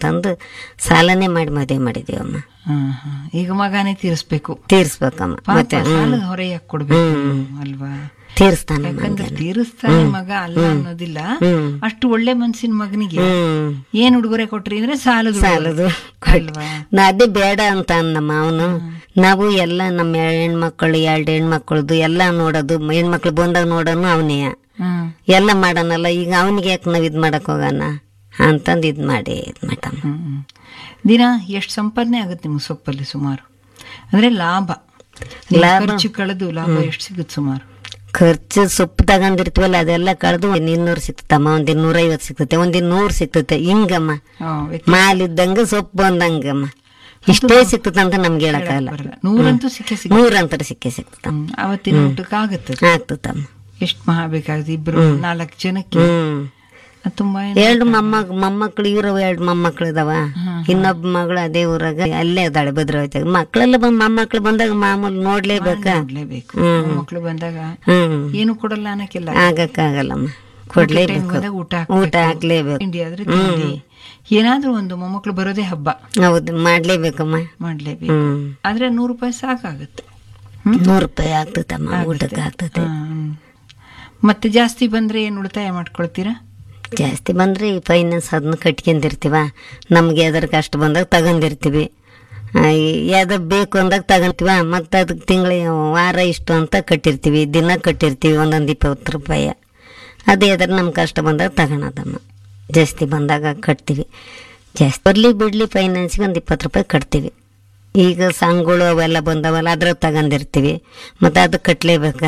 ಅಂತಂದು ಸಾಲನೇ ಮಾಡಿ ಮದುವೆ ಮಾಡಿದೀವಮ್ಮ ಹ್ಮ್, ಹ್ಮ್. ಈಗ ಮಗನೇ ತೀರಿಸ್ಬೇಕು ತೀರ್ಸ್ಬೇಕಮ್ಮ ಪಾಪ ಮತ್ತೆ ಸಾಲದ ಹೊರೆ ಯಾಕೆ ಕೊಡ್ಬೇಕು ಅಲ್ವಾ ತೀರಿಸ್ತಾನಮ್ಮ ಯಾಕಂದ್ರೆ ತೀರಿಸ್ತಾನೆ ಮಗ ಅಲ್ಲ ಅನ್ನೋದಿಲ್ಲ ಹ್ಮ್. ಅಷ್ಟು ಒಳ್ಳೆ ಮನ್ಸಿನ ಮಗನಿಗೆ ಹ್ಮ್ ಏನ್ ಉಡುಗೊರೆ ಕೊಟ್ರಿ ಅಂದ್ರೆ ಸಾಲದ ಉಡುಗೊರೆ. ಸಾಲದು ಅಲ್ವಾ ನಾ ಅದೇ ಬೇಡ ಅಂತ ಅಂದಮ್ಮ ಅವನು ನಾವು ಎಲ್ಲ ನಮ್ಮ ಹೆಣ್ಮಕ್ಳು ಎರಡು ಹೆಣ್ಮಕ್ಳದು ಎಲ್ಲ ನೋಡೋದು ಹೆಣ್ಮಕ್ಳು ಬಂದಾಗ ನೋಡೋನು ಅವನೇ ಹ್ಮ್ ಎಲ್ಲ ಮಾಡೋಣಲ್ಲ ಈಗ ಅವನಿಗೆ ಯಾಕೆ ನಾವು ಇದು ಮಾಡಕ್ ಹೋಗೋಣ ಅಂತಂದು ಇದು ಮಾಡಿ ಇದು ಮಾಡಮ್ಮ ಹ್ಮ್, ಹ್ಮ್. ದಿನ ಎಷ್ಟು ಸಂಪಾದನೆ ಆಗುತ್ತೆ ನಿಮ್ಗೆ ಸೊಪ್ಪಲ್ಲಿ ಸುಮಾರು ಅಂದ್ರೆ ಲಾಭ ನೀವು ಲಾಭ? ಖರ್ಚು ಕಳೆದು ಲಾಭ ಎಷ್ಟು ಸಿಗುತ್ತೆ ಸುಮಾರು ಖರ್ಚು ಸೊಪ್ಪು ತಗೊಂಡಿರ್ತೀವಲ್ಲ ಅದೆಲ್ಲ ಕಳೆದು ಒಂದ್ ಇನ್ನೂರು ಸಿಕ್ತಮ್ಮ ಒಂದ್ ನೂರೈವತ್ತು ಸಿಗ್ತತೆ ಒಂದ್ ನೂರು ಸಿಗ್ತತೆ ಹಿಂಗಮ್ಮ ಹಾ, ವ್ಯತ್ಯಾಸ ಮಾಲಿದ್ದಂಗ ಸೊಪ್ಪು ಬಂದಂಗಮ್ಮ ಇಷ್ಟೇ ಸಿಕ್ತದೆ ಅಂತ ನಮ್ಗೆ ಹೇಳಕ್ಕಾಗಲ್ಲ ಬರಲ್ಲ ನೂರಂತೂ ಸಿಕ್ಕೇ ಸಿಕ್ಕ ನೂರಂತರ ಸಿಕ್ಕೇ ಸಿಕ್ತದೆ ಅವತ್ತಿನ ಊಟಕ್ಕೆ ಆಗುತ್ತದೆ ಆಗ್ತದಮ್ಮ ಎಷ್ಟು ಮಹಾ ಬೇಕಾಗುತ್ತೆ ಇಬ್ರು ನಾಲ್ಕು ಜನಕ್ಕೆ ಹ್ಮ್ ಅದು ತುಂಬಾ ಏನು ಎರಡು ಮೊಮ್ಮಗ್ ಮೊಮ್ಮಕ್ಳು ಇವ್ರು ಎರಡು ಮೊಮ್ಮಕ್ಳು ಇದಾವ ಇನ್ನೊಬ್ಬ ಮಗಳು ಅದೇ ಊರಾಗ ಅಲ್ಲೇ ಇದ್ದಾಳೆ ಭದ್ರಾವತಿಯಾಗ ಮಕ್ಕಳೆಲ್ಲ ಬಂದ್ ಮೊಮ್ಮಕ್ಳು ಬಂದಾಗ ಮಾಮೂಲು ನೋಡ್ಲೇಬೇಕಾ ಕೊಡ್ಲೇಬೇಕು ಮಕ್ಕಳು ಬಂದಾಗ ಹ್ಮ್ ಏನು ಕೊಡಲ್ಲ ಅನ್ನಕ್ಕಿಲ್ಲ ಆಗಕ್ಕಾಗಲ್ಲಮ್ಮ ಟೈಮ್ ಕೊಡ್ಲೇಬೇಕು ಬಂದಾಗ ಊಟ ಊಟ ಹಾಕ್ಲೇಬೇಕು ತಿಂಡಿ ಆದ್ರೆ ತಿಂಡಿ ಏನಾದ್ರೂ ಒಂದು ಮೊಮ್ಮಕ್ಳು ಬರೋದೇ ಹಬ್ಬ ಹೌದು ಮಾಡ್ಲೇಬೇಕಮ್ಮ ಮಾಡ್ಲೇಬೇಕು ಹ್ಮ್ ಆದ್ರೆ ನೂರು ರೂಪಾಯಿ ಸಾಕಾಗುತ್ತೆ ನೂರು ರೂಪಾಯಿ ಆಗ್ತದಮ್ಮ ಊಟಕ್ಕೆ ಆಗ್ತದೆ ಹ್ಮ್. ಮತ್ತೆ ಜಾಸ್ತಿ ಬಂದ್ರೆ ಏನು ಉಳಿತಾಯ ಮಾಡ್ಕೊಳ್ತೀರಾ ಜಾಸ್ತಿ ಬಂದ್ರೆ ಈ ಫೈನಾನ್ಸ್ ಅದನ್ನ ಕಟ್ಕೊಂಡಿರ್ತೀವ ನಮ್ಗೆ ಯಾವ್ದಾರ ಕಷ್ಟ ಬಂದಾಗ ತಗೊಂಡಿರ್ತೀವಿ ಯಾವ್ದು ಬೇಕು ಅಂದಾಗ ತಗೊಂತೀವ ಮತ್ತೆ ಅದಕ್ಕೆ ತಿಂಗಳಿಗೆ ವಾರ ಇಷ್ಟು ಅಂತ ಕಟ್ಟಿರ್ತೀವಿ ದಿನ ಕಟ್ಟಿರ್ತೀವಿ ಒಂದೊಂದು ಇಪ್ಪತ್ತು ರೂಪಾಯಿ ಅದು ಯಾವ್ದಾರ ನಮ್ಮ ಕಷ್ಟ ಬಂದಾಗ ತಗೊಳದಮ್ಮ ಜಾಸ್ತಿ ಬಂದಾಗ ಕಟ್ತೀವಿ ಜಾಸ್ತಿ ಬರಲಿ ಬಿಡಲಿ ಫೈನಾನ್ಸ್ಗೆ ಒಂದು ಇಪ್ಪತ್ತು ರೂಪಾಯಿ ಕಟ್ತೀವಿ ಈಗ ಸಂಘಗಳು ಅವೆಲ್ಲ ಬಂದವಲ್ಲ ಅದ್ರಾಗ ತಗೊಂಡಿರ್ತೀವಿ ಮತ್ತು ಅದು ಕಟ್ಟಲೇಬೇಕಾ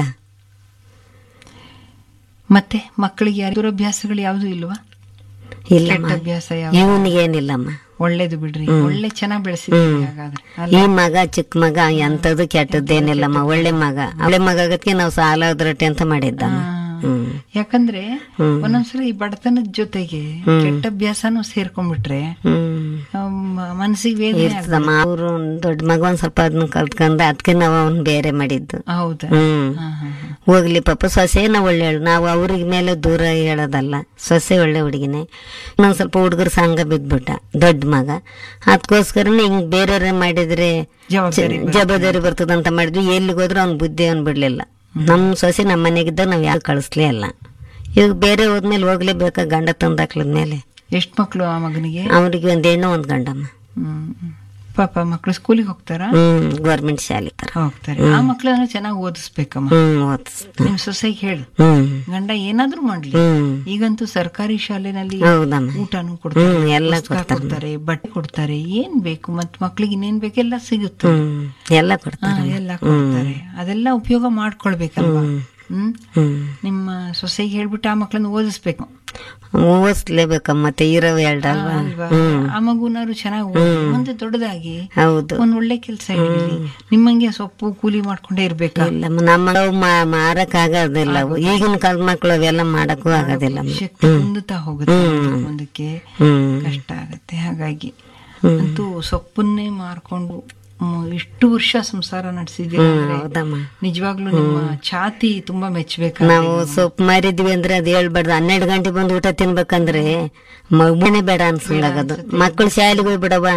ಮತ್ತೆ ಮಕ್ಕಳಿಗೆ ಯಾರು ದುರಭ್ಯಾಸಗಳು ಯಾವ್ದು ಇಲ್ವಾ ಇಲ್ಲ ಕೆಟ್ಟ ಅಭ್ಯಾಸ ಯಾವ ಇವನಿಗೇನಿಲ್ಲಮ್ಮ ಒಳ್ಳೇದು ಬಿಡ್ರಿ ಒಳ್ಳೆ ಚೆನ್ನಾಗಿ ಬೆಳೆಸಿದ್ರಿ ಹಾಗಾದ್ರೆ ಅಲ್ಲ? ಈ ಮಗ ಚಿಕ್ಕ ಮಗ ಎಂಥದ್ದು ಕೆಟ್ಟದ್ದೇನಿಲ್ಲಮ್ಮ ಒಳ್ಳೆ ಮಗ ಒಳ್ಳೆ ಮಗ ಆಗತ್ಗೆ ನಾವು ಸಾಲ ರೊಟ್ಟಿ ಅಂತ ಮಾಡಿದ್ದಮ್ಮ ಹ್ಮ್ ಯಾಕಂದ್ರೆ ಒಂದೊಂದ್ಸಲ ಈ ಬಡತನದ ಜೊತೆಗೆ ಕೆಟ್ಟ ಅಭ್ಯಾಸನೂ ಸೇರ್ಕೊಂಡ್ಬಿಟ್ರೆ ಹ್ಮ್ ಮ- ಮನಸ್ಸಿಗೆ ವೇದನೆ ಆಗುತ್ತೆ. ಇರ್ತದಮ್ಮ ಅವರು ದೊಡ್ಡ ಮಗ ಒಂದ್ ಸ್ವಲ್ಪ ಅದನ್ನ ಕಲ್ತ್ಕೊಂಡ ಅದಕ್ಕೆ ನಾವು ಅವ್ನ್ ಬೇರೆ ಮಾಡಿದ್ದು ಹೌದಾ ಹ್ಮ್ ಹಾ, ಹಾ, ಹಾ. ಹೋಗ್ಲಿ ಪಾಪ ಸೊಸೆನ ಒಳ್ಳೆ ಹೇಳು ನಾವು ಅವ್ರಿಗೆ ಮೇಲೆ ದೂರ ಹೇಳೋದಲ್ಲ ಸೊಸೆ ಒಳ್ಳೆ ಹುಡುಗಿನೇ ಇನ್ನೊಂದ್ ಸ್ವಲ್ಪ ಹುಡುಗರು ಸಂಘ ಬಿದ್ಬಿಟ್ಟ ದೊಡ್ಡ ಮಗ ಅದಕ್ಕೋಸ್ಕರನೇ ಹಿಂಗ್ ಬೇರೆಯವ್ರೆ ಮಾಡಿದ್ರೆ ಜವಾಬ್ದಾರಿ ಜ- ಜವಾಬ್ದಾರಿ ಬರ್ತದಂತ ಮಾಡಿದ್ವಿ ಎಲ್ಲಿಗೆ ಹೋದ್ರು ಅವ್ನ್ ಬುದ್ಧಿ ಅವ್ನ್ ಬಿಡ್ಲಿಲ್ಲ ನಮ್ ಸೊಸೆ ನಮ್ಮ ಮನೆಗಿದ್ದಾಗ ನಾವ್ ಯಾಕೆ ಕಳಿಸ್ಲೇ ಅಲ್ಲ ಈಗ ಬೇರೆ ಹೋದ್ಮೇಲೆ ಹೋಗ್ಲೇಬೇಕಾ ಗಂಡ ತಂದಾಕ್ಳದ್ಮೇಲೆ ಎಷ್ಟ್ ಮಕ್ಳು ಆ ಮಗನಿಗೆ ಅವ್ರಿಗೆ ಒಂದ್ ಹೆಣ್ಣು ಒಂದ್ ಗಂಡಮ್ಮ ಹ್ಮ್ ಹ್ಮ್. ಪಾಪ ಮಕ್ಳು ಸ್ಕೂಲಿಗೆ ಹೋಗ್ತಾರಾ ಹ್ಮ್ ಗೌರ್ಮೆಂಟ್ ಶಾಲೆ ತರ ಹೋಗ್ತಾರೆ ಆ ಮಕ್ಳನ್ನ ಚೆನ್ನಾಗಿ ಓದಿಸ್ಬೇಕಮ್ಮ ಹ್ಮ್ ಓದಿಸ್ ನಿಮ್ ಸೊಸೆಗೆ ಹೇಳಿ ಹ್ಮ್ ಗಂಡ ಏನಾದ್ರೂ ಮಾಡ್ಲಿ ಹ್ಮ್ ಈಗಂತೂ ಸರ್ಕಾರಿ ಶಾಲೆನಲ್ಲಿ ಹೌದಮ್ಮ ಊಟನೂ ಕೊಡ್ತಾರೆ ಹ್ಮ್ ಎಲ್ಲ ಪುಸ್ತಕ ಕೊಡ್ತಾರೆ ಬಟ್ಟೆ ಕೊಡ್ತಾರೆ ಏನ್ ಬೇಕು ಮತ್ ಮಕ್ಳಿಗೆ ಇನ್ನೇನ್ ಬೇಕೆಲ್ಲ ಸಿಗುತ್ತೆ ಹ್ಮ್ ಎಲ್ಲ ಹಾ, ಕೊಡ್ತಾರೆ ಎಲ್ಲ ಕೊಡ್ತಾರೆ ಅದೆಲ್ಲ ಉಪಯೋಗ ಮಾಡ್ಕೊಳ್ಬೇಕಲ್ವಾ ಹ್ಮ್ ಹ್ಮ್ ನಿಮ್ಮ ಸೊಸೆಗೆ ಹೇಳ್ಬಿಟ್ಟು ಆ ಮಕ್ಳನ್ನ ಓದಿಸ್ಬೇಕು ಓದಿಸ್ಲೇಬೇಕಮ್ಮ ಮತ್ತೆ ಇರೋ ಎರಡಲ್ವಾ ಅಲ್ವಾ ಆ ಮಗುನಾರು ಚೆನ್ನಾಗಿ ಓದಿ ಮುಂದೆ ದೊಡ್ಡದಾಗಿ ಹೌದು ಒಂದ್ ಒಳ್ಳೆ ಕೆಲಸ ಹಿಡೀಲಿ ನಿಮ್ಮಂಗೆ ಸೊಪ್ಪು ಕೂಲಿ ಮಾಡ್ಕೊಂಡೇ ಇರ್ಬೇಕಾ ಇಲ್ಲಮ್ಮ ನಮ್ಮ ಮಾರಕ್ ಆಗೋದಿಲ್ಲ ಅವು. ಈಗಿನ ಕಾಲದ ಮಕ್ಕಳು ಅವೆಲ್ಲ ಮಾಡಕ್ಕೂ ಆಗೋದಿಲ್ಲ ಶಕ್ತಿ ಕುಂದುತ್ತಾ ಹೋಗುತ್ತೆ ಒಂದಕ್ಕೆ ಹ್ಮ್ ಕಷ್ಟ ಆಗತ್ತೆ ಹಾಗಾಗಿ ಅಂತೂ ಸೊಪ್ಪನ್ನೇ ಮಾರ್ಕೊಂಡು ಮ್, ಇಷ್ಟು ವರ್ಷ ಸಂಸಾರ ನಡೆಸಿದ್ದೀರಿ ಅಂದ್ರೆ ಹೌದಮ್ಮ ನಿಜವಾಗ್ಲೂ ನಿಮ್ಮ ಛಾತಿ ತುಂಬಾ ಮೆಚ್ಚಬೇಕು ನಾವು ಸೊಪ್ಪು ಮಾರಿದ್ವಿ ಅಂದ್ರೆ ಅದ್ ಹೇಳ್ಬಾರ್ದು ಹನ್ನೆರಡು ಗಂಟೆ ಬಂದು ಊಟ ತಿನ್ಬೇಕಂದ್ರೆ ಮಗುನೇ ಬೇಡ ಅನ್ಸಂಗಾಗದು ಮಕ್ಕಳು ಶಾಲೆಗೆ ಹೋಗ್ಬಿಡವ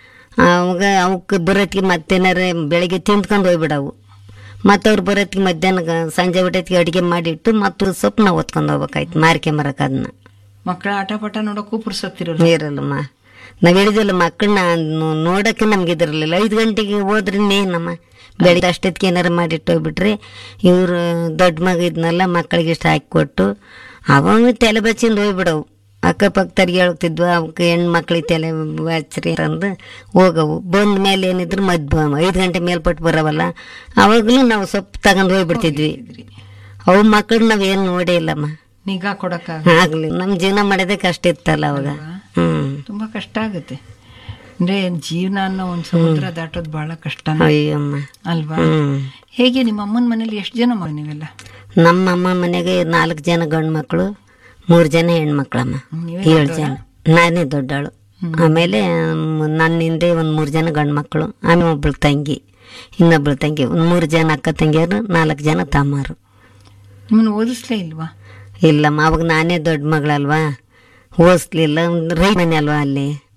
ಅವಾಗ ಅವಕ್ಕೆ ಬರೋತ್ತಿಗೆ ಮತ್ತೇನಾರ ಬೆಳಿಗ್ಗೆ ತಿಂದ್ಕೊಂಡು ಹೋಗ್ಬಿಡವು ಮತ್ತೆ ಅವ್ರು ಬರೋತ್ತಿಗೆ ಮಧ್ಯಾಹ್ನ ಗ- ಸಂಜೆ ಊಟತ್ತಿಗೆ ಅಡಿಗೆ ಮಾಡಿಟ್ಟು ಮತ್ತು ಸೊಪ್ಪು ನಾವು ಹೊತ್ಕೊಂಡು ಹೋಗ್ಬೇಕಾಯ್ತು ಮಾರ್ಕೆ ಮರಕ್ಕೆ ಅದನ್ನ ಮಕ್ಕಳ ಆಟ ಪಾಠ ನೋಡಕ್ಕೂ ಪುರ್ಸತ್ತಿರಲ್ಲ ಇರಲ್ಲಮ್ಮ ನಾವ್ ಹೇಳಿದಿಲ್ಲ ಮಕ್ಕಳನ್ನ ನೋಡಕ್ಕೆ ನಮ್ಗೆ ಇದಿರಲಿಲ್ಲ ಐದು ಗಂಟೆಗೆ ಹೋದ್ರೆ ನಮ್ಮ ಬೆಳಿಗ್ಗೆ ಅಷ್ಟೊತ್ತಿಗೆ ಏನಾರ ಮಾಡಿಟ್ಟು ಹೋಗ್ಬಿಟ್ರೆ ಇವ್ರು ದೊಡ್ಡ ಮಗ ಇದ್ನಲ್ಲ ಮಕ್ಕಳಿಗೆ ಇಷ್ಟ ಹಾಕಿ ಕೊಟ್ಟು ಅವಾಗ ತಲೆ ಬಚ್ಚಿಂದ ಹೋಗ್ಬಿಡವು ಅಕ್ಕಪಕ್ಕದವ್ರಿಗೆ ಹೇಳ್ತಿದ್ವು ಅವಕ್ಕೆ ಹೆಣ್ಣು ಮಕ್ಳಿಗೆ ತಲೆ ಬಚ್ಚ್ರಿ ಅಂದು ಹೋಗವು ಬಂದ ಮೇಲೆ ಏನಿದ್ರು ಮದ್ ಐದು ಗಂಟೆ ಮೇಲ್ಪಟ್ಟು ಬರವಲ್ಲ ಅವಾಗಲೂ ನಾವು ಸೊಪ್ಪು ತಗೊಂಡು ಹೋಗ್ಬಿಡ್ತಿದ್ವಿ ಅವು ಮಕ್ಕಳು ನಾವೇನು ನೋಡೇ ಇಲ್ಲಮ್ಮ ನಿಗಾ ಕೊಡಕ್ಕಾಗ ಆಗ್ಲಿ ನಮ್ ಜೀವನ ಮಾಡೋದೇ ಕಷ್ಟ ಇತ್ತಲ್ಲ ಅವಾಗ ಹ್ಮ್ ತುಂಬಾ ಕಷ್ಟ ಆಗುತ್ತೆ ಅಂದ್ರೆ ಜೀವನ ಅನ್ನೋ ಒಂದ್ ಸಮುದ್ರ ದಾಟೋದು ಬಹಳ ಕಷ್ಟ ಅಯ್ಯಮ್ಮ ಅಲ್ವಾ ಹ್ಮ್ ಹೇಗೆ ನಿಮ್ಮ ಅಮ್ಮನ ಮನೇಲಿ ಎಷ್ಟು ಜನ ಮಗ ನೀವೆಲ್ಲ ನಮ್ಮ ಅಮ್ಮ ಮನೆಗೆ ನಾಲ್ಕು ಜನ ಗಂಡು ಮಕ್ಕಳು ಮೂರು ಜನ ಹೆಣ್ಮಕ್ಳಮ್ಮ ನೀವೇ ಏಳು ಜನ ನಾನೇ ದೊಡ್ಡವಳು ಆಮೇಲೆ ಮ್, ನನ್ನ ಹಿಂದೆ ಒಂದು ಮೂರು ಜನ ಗಂಡು ಮಕ್ಕಳು ಆಮೇಲೆ ಒಬ್ಳು ತಂಗಿ ಇನ್ನೊಬ್ಳು ತಂಗಿ ಒಂದು ಮೂರು ಜನ ಅಕ್ಕ ತಂಗಿಯರು ನಾಲ್ಕು ಜನ ತಮ್ಮರು ನಿಮ್ಮನ್ನ ಓದಿಸ್ಲೇ ಇಲ್ವಾ ಇಲ್ಲಮ್ಮ ಅವಾಗ ನಾನೇ ದೊಡ್ಡ ಮಗಳಲ್ವಾ ಓದಿಸ್ಲಿಲ್ಲ ರೈ ಮನೆ ಅಲ್ವಾ ಅಲ್ಲಿ